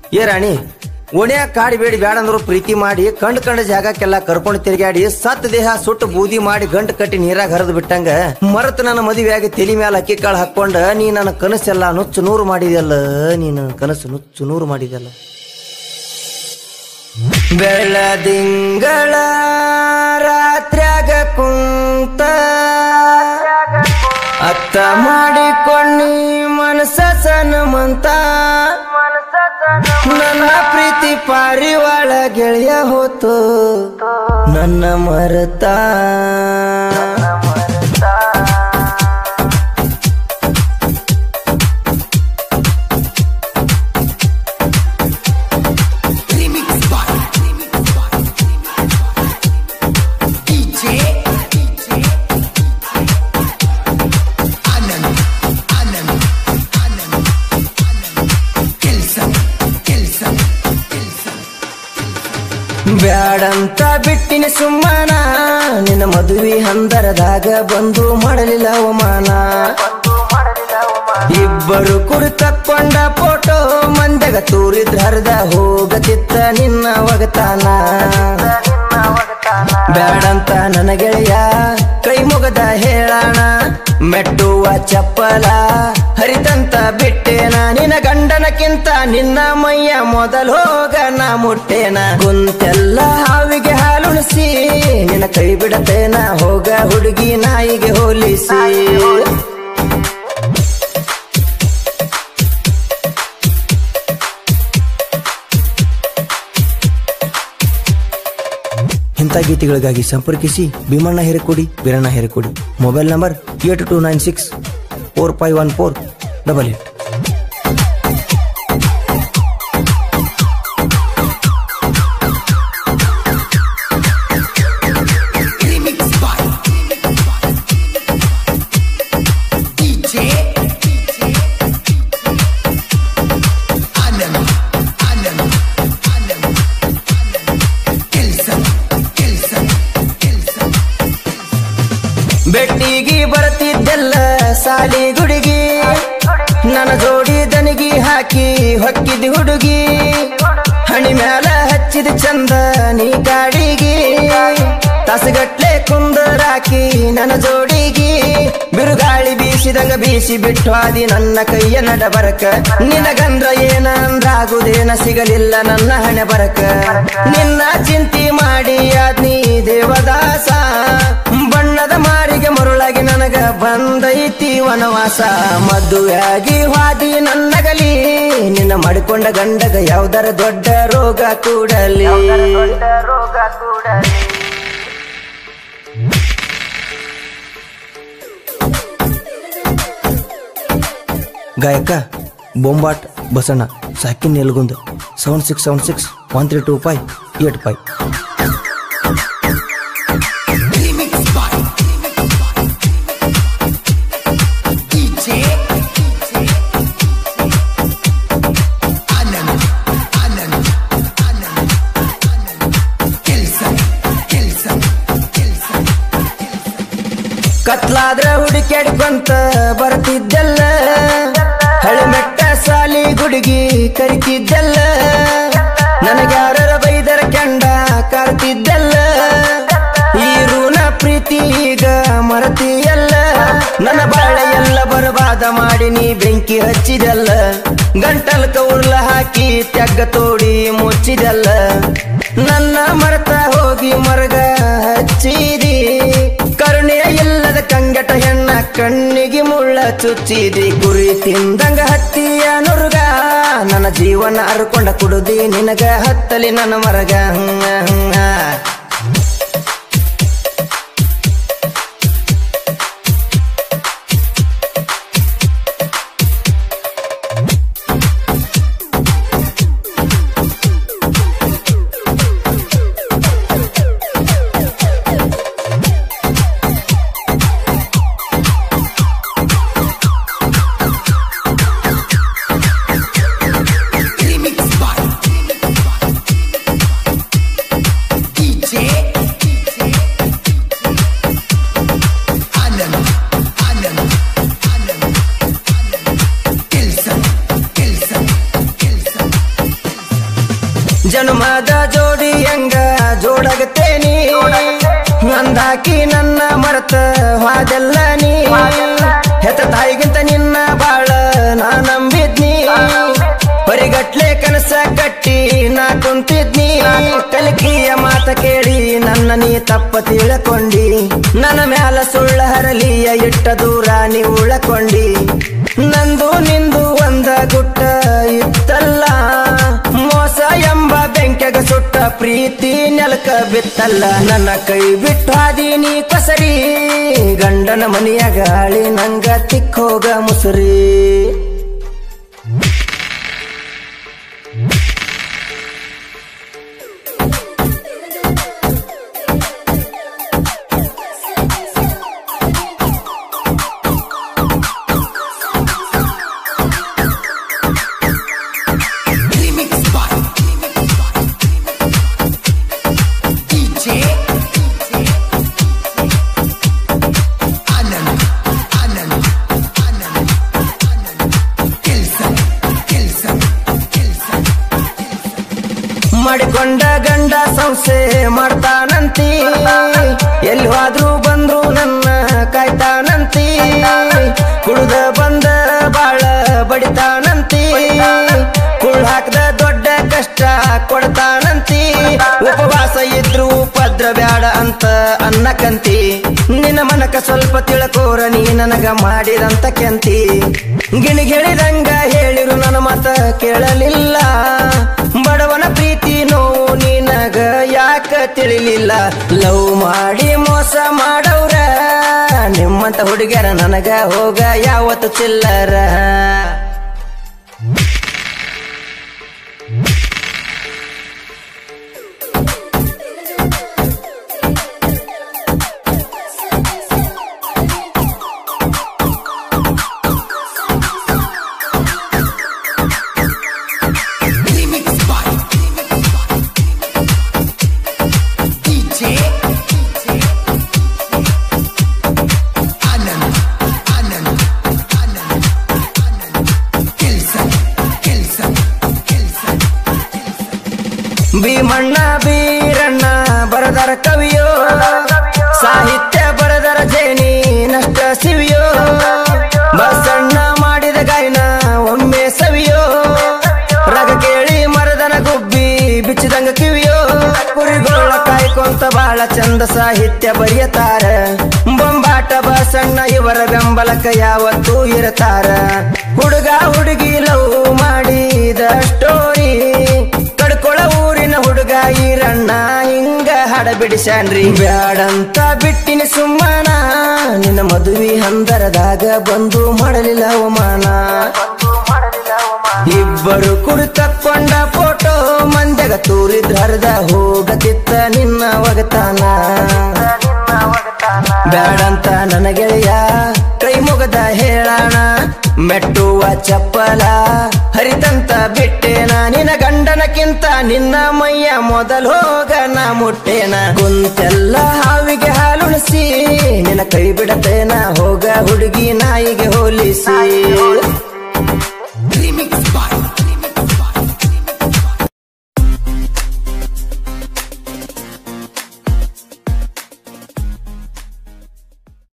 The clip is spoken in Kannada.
ಏ ರಾಣಿ ಓಣ್ಯಾಗ ಕಾಡಿಬೇಡಿ ಬ್ಯಾಡ ಅಂದ್ರು ಪ್ರೀತಿ ಮಾಡಿ ಕಂಡ್ ಕಂಡ ಜಾಗಕ್ಕೆಲ್ಲ ಕರ್ಕೊಂಡು ತಿರುಗಾಡಿ ಸತ್ ದೇಹ ಸುಟ್ಟು ಬೂದಿ ಮಾಡಿ ಗಂಟು ಕಟ್ಟಿ ನೀರಾಗ ಹರಿದು ಬಿಟ್ಟಂಗ ಮರತ್ ನನ್ನ ಮದುವೆಯಾಗಿ ತಲಿ ಮ್ಯಾಲ ಅಕ್ಕಿ ಕಾಳು ಹಾಕೊಂಡ ನೀ ನನ್ನ ಕನಸೆಲ್ಲ ನುಚ್ಚು ನೂರು ಮಾಡಿದೆಲ್ಲ ನೀನು ಕನಸು ನುಚ್ಚು ನೂರು ಮಾಡಿದೆಲ್ಲ ಬೆಳದಿಂಗಳ ರಾತ್ರ್ಯಾಗ ಕುಂತ ಅತ್ತ ಮಾಡಿಕೊಂಡಿ ಮನಸ ಸನಮಂತ ನನ್ನ ಪ್ರೀತಿ ಪಾರಿವಾಳ ಗೆಳೆಯ ಹೋತು ನನ್ನ ಮರತ ಬ್ಯಾಡಂತ ಬಿಟ್ಟಿನ ಸುಮ್ಮನ ನಿನ್ನ ಮದುವೆ ಹಂದರದಾಗ ಬಂದು ಮಾಡಲಿಲ್ಲ ಅವಮಾನ ಇಬ್ಬರು ಕುಡಿ ತಕ್ಕೊಂಡ ಫೋಟೋ ಮಂದಗ ತೂರಿದ್ರ ಹರಿದ ಹೋಗತಿತ್ತ ನಿನ್ನ ಒಗತಾನ ಬ್ಯಾಡಂತ ನನ್ನ ಗೆಳೆಯ ಕೈ ಮುಗದ ಹೇಳಣ ಮೆಟ್ಟುವ ಚಪ್ಪಲ ಹರಿತಂತ ಬಿಟ್ಟೇನ ನಿನ್ನ ಗಂಡನಕ್ಕಿಂತ ನಿನ್ನ ಮೈಯ ಮೊದಲು ಹೋಗ ನಾ ಮುಟ್ಟೇನ ಕುಂತೆಲ್ಲ ಹಾವಿಗೆ ಹಾಲುಣಿಸಿ ನಿನ್ನ ಕೈ ಬಿಡತೇನ ಹೋಗ ಹುಡುಗಿ ನಾಯಿಗೆ ಹೋಲಿಸಿ ಇಂಥ ಗೀತೆಗಳಿಗಾಗಿ ಸಂಪರ್ಕಿಸಿ Bheemanna Herekodi Veeranna Herekodi mobile number eight two nine six four five one four double eight ಬೆಟ್ಟಿಗೆ ಬರ್ತಿದ್ದೆಲ್ಲ ಸಾಲಿ ಗುಡುಗಿ ನನ್ನ ಜೋಡಿ ದನಿಗಿ ಹಾಕಿ ಹೊಕ್ಕಿದ ಹುಡುಗಿ ಹಣಿ ಮ್ಯಾಲ ಹಚ್ಚಿದ ಚಂದ ನೀ ಕಾಡಿಗಿ ತಾಸುಗಟ್ಲೆ ಕುಂದರಾಕಿ ನನ್ನ ಜೋಡಿಗಿ ಬಿರುಗಾಳಿ ಬೀಸಿದಂಗ ಬೀಸಿ ಬಿಟ್ಟು ಆದಿ ನನ್ನ ಕೈಯ ನಡಬರಕ ನಿನಗಂದ್ರ ಏನ ಅಂದ್ರಾಗುದೇನ ಸಿಗಲಿಲ್ಲ ನನ್ನ ಹಣೆ ಬರಕ ನಿನ್ನ ಚಿಂತಿ ಮಾಡಿ ಆದ್ನಿ ದೇವದಾಸ ಬಣ್ಣದ ಮಾರಿಗೆ ಮರುಳಾಗಿ ನನಗ ಬಂದೈತಿ ವನವಾಸ ಮದುವೆಯಾಗಿ ಹಾದಿ ನನ್ನಗಲಿ ನಿನ್ನ ಮಾಡಿಕೊಂಡ ಗಂಡಗ ಯಾವ್ದರ ದೊಡ್ಡ ರೋಗ ಕೂಡಲಿ ಗಾಯಕ ಬೊಂಬಾಟ್ ಬಸಣ್ಣ ಸಾಕಿನ್ Nelgund seven six seven six one three two five eight five ಕತ್ಲಾದ್ರ ಹುಡುಕ್ಯಾಡ್ಕೊಂತ ಬರ್ತಿದ್ದಲ್ಲ ಹಳೆ ಮೆಟ್ಟ ಸಾಲಿ ಗುಡುಗಿ ಕರಿತಿದ್ದಲ್ಲ ನನಗ್ಯಾರ ಬೈದರ ಕಂಡ ಕಾರ್ತಿದ್ದಲ್ಲ ಈ ಋಣ ಪ್ರೀತಿ ಈಗ ಮರತಿಯಲ್ಲ ನನ್ನ ಬಾಳೆ ಎಲ್ಲ ಬರಬಾದ ಮಾಡಿ ನೀ ಬೆಂಕಿ ಹಚ್ಚಿದಲ್ಲ ಗಂಟಲ್ಕ ಉರ್ಲ ಹಾಕಿ ತೆಗ್ಗ ತೋಡಿ ಮುಚ್ಚಿದಲ್ಲ ನನ್ನ ಮರತ ಹೋಗಿ ಮರಗ ಹಚ್ಚಿದಿ ಕರುಣೆಯ ಇಲ್ಲದ ಕಂಗಟ ಹೆಣ್ಣ ಕಣ್ಣಿಗೆ ಮುಳ್ಳ ಚುಚ್ಚಿದಿ ಗುರಿ ತಿಂದಂಗ ಹತ್ತಿಯ ನುರ್ಗ ನನ್ನ ಜೀವನ ಅರ್ಕೊಂಡ ಕುಡುದಿ ನಿನಗ ಹತ್ತಲಿ ನನ್ನ ಮರಗ ಹಂಗ ಹಂಗ ಜನ್ಮದ ಜೋಡಿ ಹೆಂಗ ಜೋಡಾಗತ್ತೇನಿ ಅಂದಾಕಿ ನನ್ನ ಮರತ ಹಾದೆಲ್ಲ ನೀ ಹೆತ್ತ ತಾಯಿಗಿಂತ ನಿನ್ನ ಬಾಳ ನಾ ನಂಬಿದ್ನಿ ಪರಿಗಟ್ಲೆ ಕನಸ ಕಟ್ಟಿ ನಾ ಕುಂತಿದ್ನಿ ಕಲಕಿಯ ಮಾತ ಕೇಳಿ ನನ್ನ ನೀ ತಪ್ಪ ತಿಳ್ಕೊಂಡಿ ನನ್ನ ಮ್ಯಾಲ ಸುಳ್ಳ ಹರಲಿಯ ಇಟ್ಟ ದೂರ ನೀ ಉಳಕೊಂಡಿ ನಂದು ನಿಂದು ಒಂದ ಗುಟ್ಟ ಇತ್ತಲ್ಲ ಮೋಸ ಎಂಬ ಬೆಂಕೆಗ ಸುಟ್ಟ ಪ್ರೀತಿ ನೆಲಕ ಬಿತ್ತಲ್ಲ ನನ್ನ ಕೈ ಬಿಟ್ಟು ಹಾದೀನಿ ಕಸರಿ ಗಂಡನ ಮನೆಯ ಗಾಳಿ ನಂಗ ತಿಕ್ಕೋಗ ಮುಸುರಿ Remix by DJ Anand Anand Anand Anand Kelson Kelson Kelson ಮಾಡಿಕೊಂಡ ಗಂಡ ಸಂಸೆ ಮಾಡ್ತಾನಂತಿ ಎಲ್ಲಿ ಹೋದ್ರು ಬಂದ್ರು ನನ್ನ ಕಾಯ್ತಾನಂತಿ ಕುಡ್ದ ಬಂದ ಬಾಳ ಬಡಿತಾನಂತಿ ಕುಳ್ ಹಾಕ್ದ ದೊಡ್ಡ ಕಷ್ಟ ಕೊಡ್ತಾನಂತಿ ಉಪವಾಸ ಇದ್ರು ಉಪದ್ರ ಬ್ಯಾಡ ಅಂತ ಅನ್ನಕಂತಿ ನಿನ್ನ ಮನಕ ಸ್ವಲ್ಪ ತಿಳ್ಕೋರ ನೀ ನನಗ ಮಾಡಿದಂತ ಕೆಂತಿ ಗಿಣಿಗಿಳಿದಂಗ ಹೇಳಿರು ನನ್ನ ಮಾತ ಕೇಳಲಿಲ್ಲ ಬಡವನ ಪ್ರೀತಿ ನೋವು ನಿನಗ ಯಾಕ ತಿಳಿಲಿಲ್ಲ ಲವ್ ಮಾಡಿ ಮೋಸ ಮಾಡವ್ರ ನಿಮ್ಮಂತ ಹುಡುಗರ ನನಗ ಹೋಗ ಯಾವತ್ತು ಚಿಲ್ಲರ Remix by DJ Anand Anand Anand Anand Kelson Kelson Kelson Bhimanna Beeranna ಬರದರ ಕವಿಯೋ ಸಾಹಿತ್ಯ ಬರದರ ಜೇನಿ ನಷ್ಟ ಸಿವಿಯೋ ಬಸಣ್ಣ ಮಾಡಿದ ಗಾಯನ ಒಮ್ಮೆ ಸವಿಯೋ ರಗ ಕೇಳಿ ಮರದನ ಗುಬ್ಬಿ ಬಿಚ್ಚಿದಂಗ ಕಿವಿಯೋ ಕುರಿಗೋಳ ಕಾಯ್ಕೊಂತ ಬಾಳ ಚಂದ ಸಾಹಿತ್ಯ ಬರೆಯತಾರ ಬೊಂಬಾಟ ಬಸಣ್ಣ ಇವರ ಬೆಂಬಲಕ ಯಾವತ್ತೂ ಇರತಾರ ಹುಡುಗ ಹುಡುಗಿ ಲವ್ ಮಾಡಿದ ಸ್ಟೋರಿ ಕಡ್ಕೊಳ ಊರಿನ ಹುಡುಗ ಈರಣ್ಣ ಹಿಂಗ ಹಾಡ ಬಿಡಿಸ್ಯಾನ್ರಿ ಬ್ಯಾಡಂತ ಬಿಟ್ಟಿನಿ ಸುಮ್ಮನ ನಿನ್ನ ಮದುವೆ ಹಂದರದಾಗ ಬಂದು ಮಾಡಲಿಲ್ಲ ಅವಮಾನ ಇಬ್ಬರು ಕುಡಿ ತಕ್ಕೊಂಡ ಫೋಟೋ ಮಂದಗ ತೂರಿದ್ರ ಹರಿದ ಹೋಗತಿತ್ತ ನಿನ್ನ ಒಗತಾನ ಬ್ಯಾಡಂತ ನನ್ನ ಗೆಳೆಯ ಕೈ ಮುಗದ ಹೇಳಣ ಮೆಟ್ಟುವ ಚಪ್ಪಲ ಹರಿತಂತ ಬಿಟ್ಟೇನ ನಿನ್ನ ಗಂಡನಕ್ಕಿಂತ ನಿನ್ನ ಮೈಯ ಮೊದಲು ಹೋಗ ನಾ ಮುಟ್ಟೇನ ಕುಂತೆಲ್ಲ ಹಾವಿಗೆ ಹಾಲುಣಿಸಿ ನಿನ್ನ ಕೈ ಬಿಡತೇನ ಹೋಗ ಹುಡುಗಿ ನಾಯಿಗೆ ಹೋಲಿಸಿ